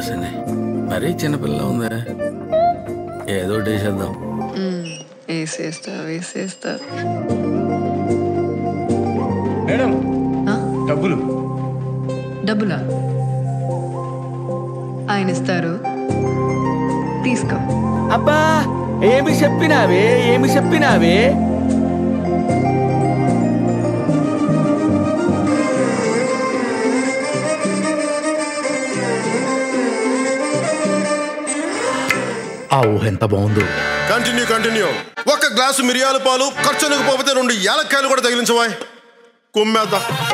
సుహాసిని మరీ చిన్నపిల్ల ఉందా ఏదో ఒకటి వేసేద్దాం వేసేస్తా వేసేస్తా మేడం ఆ? డబ్బులు డబ్బులా ఆయన ఇస్తారు తీసుకో అబ్బా ఏమి చెప్పినావే ఏమి చెప్పినావే ఆ ఊహ ఎంత బాగుందో కంటిన్యూ కంటిన్యూ ఒక గ్లాసు మిరియాల పాలు ఖర్చులకు పోతే రెండు యాలక్కాయలు కూడా తగిలించవా కుమ్మేద్దాం